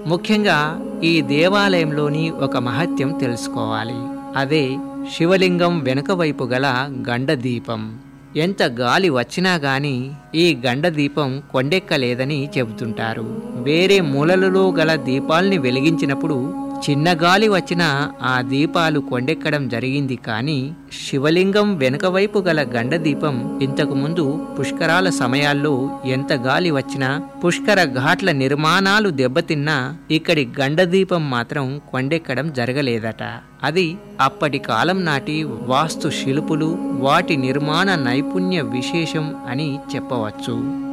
ముఖ్యంగా ఈ దేవాలయంలోని ఒక మహత్యం తెలుసుకోవాలి అదే శివలింగం వెనుక వైపు గల గండదీపం ఎంత గాలి వచ్చినా గాని ఈ గండదీపం కొండెక్కలేదని చెబుతుంటారు వేరే మూలలలో గల దీపాల్ని వెలిగించినప్పుడు చిన్న గాలి వచ్చినా ఆ దీపాలు కొండెక్కడం జరిగింది కానీ శివలింగం వెనుక వైపు గల గండదీపం ఇంతకు ముందు పుష్కరాల సమయాల్లో ఎంత గాలి వచ్చినా పుష్కర ఘాట్ల నిర్మాణాలు దెబ్బతిన్నా ఇక్కడి గండదీపం మాత్రం కొండెక్కడం జరగలేదట అది అప్పటి కాలం నాటి వాస్తు శిల్పులు వాటి నిర్మాణ నైపుణ్య విశేషం అని చెప్పవచ్చు